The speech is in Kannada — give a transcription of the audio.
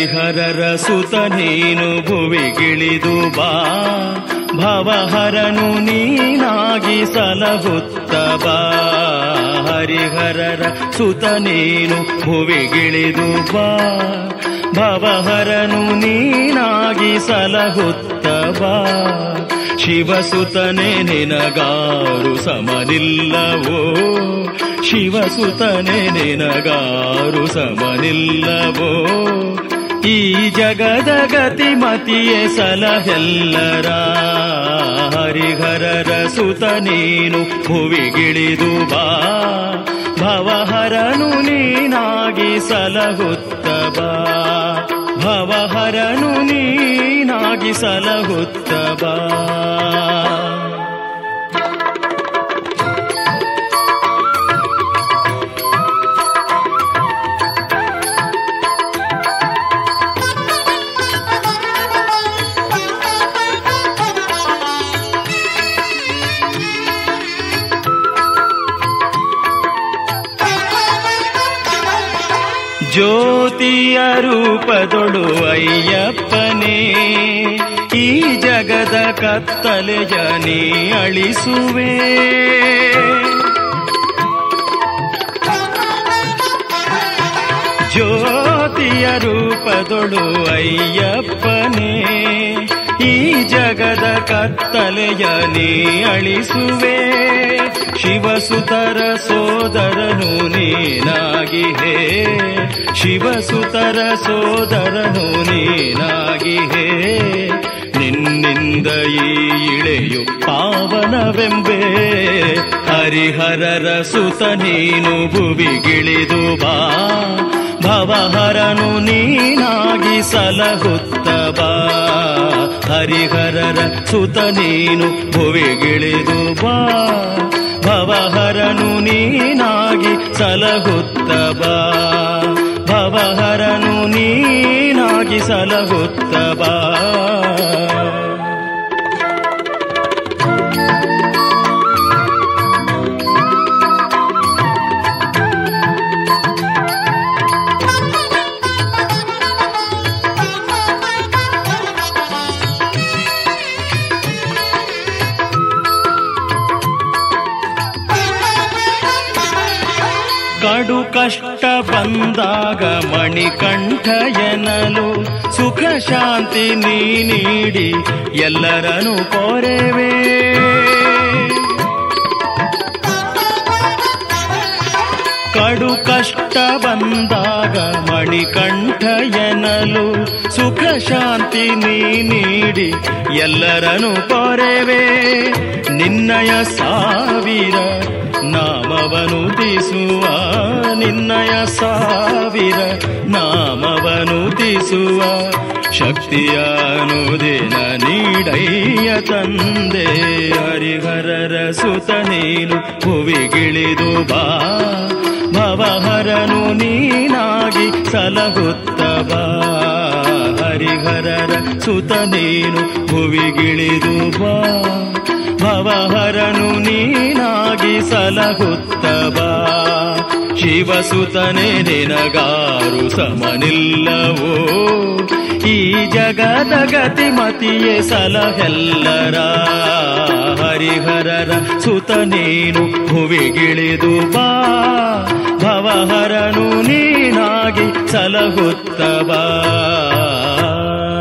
ಹರಿಹರರ ಸುತ ನೀನು ಭುವಿಗಿಳಿದು ಬಾ ಭವಹರನು ನೀನಾಗಿ ಸಲಹುತ್ತ ಬಾ ಹರಿಹರರ ಸುತ ನೀನು ಭುವಿಗಿಳಿದು ಬಾ ಭವಹರನು ನೀನಾಗಿ ಸಲಹುತ್ತ ಬಾ ಶಿವಸುತನೆ ನಿನಗಾರು ಸಮನಿಲ್ಲವೋ ಶಿವಸುತನೆ ನಿನಗಾರು ಸಮನಿಲ್ಲವೋ ಈ ಜಗದ ಗತಿಮತಿಯೇ ಸಲಹೆಲ್ಲರ ಹರಿಹರರ ಸುತ ನೀನು ಭುವಿಗಿಳಿದು ಬಾ ಭವಹರನು ನೀನಾಗಿ ಸಲಹುತ್ತ ಬಾ ಭವಹರನು ನೀನಾಗಿ ಸಲಹುತ್ತ ಬಾ ಜ್ಯೋತಿಯ ರೂಪದೊಳು ಅಯ್ಯಪ್ಪನೇ ಈ ಜಗದ ಕತ್ತಲೆಯ ನೀ ಅಳಿಸುವೆ ಜ್ಯೋತಿಯ ರೂಪದೊಳು ಅಯ್ಯಪ್ಪನೇ ಈ ಜಗದ ಕತ್ತಲೆಯ ನೀ ಅಳಿಸುವೆ ಶಿವಸುತರ ಸೋದರನು ನೀನಾಗಿ ಹೇ ಶಿವಸುತರ ಸೋದರನು ನೀನಾಗಿ ಹೇ ನಿನ್ನಿಂದ ಈ ಇಳೆಯು ಪಾವನವೆಂಬೆ ಹರಿಹರರ ಸುತ ನೀನು ಭುವಿಗಿಳಿದು ಬಾ ಭವಹರನು ನೀನಾಗಿ ಸಲಹುತ್ತ ಬಾ ಹರಿಹರರ ಸುತ ನೀನು ಭುವಿಗಿಳಿದು ಬಾ ಭವಹರನು ನೀನಾಗಿ ಸಲಹುತ್ತ ಬಾ ಭವಹರನು ನೀನಾಗಿ ಸಲಹುತ್ತ ಬಾ ಕಡು ಕಷ್ಟ ಬಂದಾಗ ಮಣಿಕಂಠ ಎನ್ನಲು ಸುಖ ಶಾಂತಿ ನೀ ನೀಡಿ ಎಲ್ಲರನ್ನು ಕೋರೆವೆ ಕಡು ಕಷ್ಟ ಬಂದಾಗ ಮಣಿಕಂಠ ಎನ್ನಲು ಸುಖ ಶಾಂತಿ ನೀ ನೀಡಿ ಎಲ್ಲರನ್ನು ಕೋರೆವೆ ನಿನ್ನಯ ಸಾವಿರ ನಾಮವನು ತಿಸುವ ನಿನ್ನಯ ಸಾವಿರ ನಾಮವನು ತಿಸುವ ಶಕ್ತಿಯಾನುದಿನ ನೀಡಯ್ಯ ತಂದೆ ಹರಿಹರರ ಸುತ ನೀನು ಭುವಿಗಿಳಿದು ಬಾ ಭವಹರನು ನೀನಾಗಿ ಸಲಹುತ್ತ ಬಾ ಹರಿಹರರ ಸುತ ನೀನು ಭುವಿಗಿಳಿದು ಬಾ ಭವಹರನು ನೀನಾಗಿ ಸಲಹುತ್ತ ಬಾ ಶಿವಸುತನೆ ನಿನಗಾರು ಸಮನಿಲ್ಲವೋ ಈ ಜಗದ ಗತಿಮತಿಯೇ ಸಲಹೆಲ್ಲರ ಹರಿಹರರ ಸುತ ನೀನು ಭುವಿಗಿಳಿದು ಬಾ ಭವಹರನು ನೀನಾಗಿ ಸಲಹುತ್ತ ಬಾ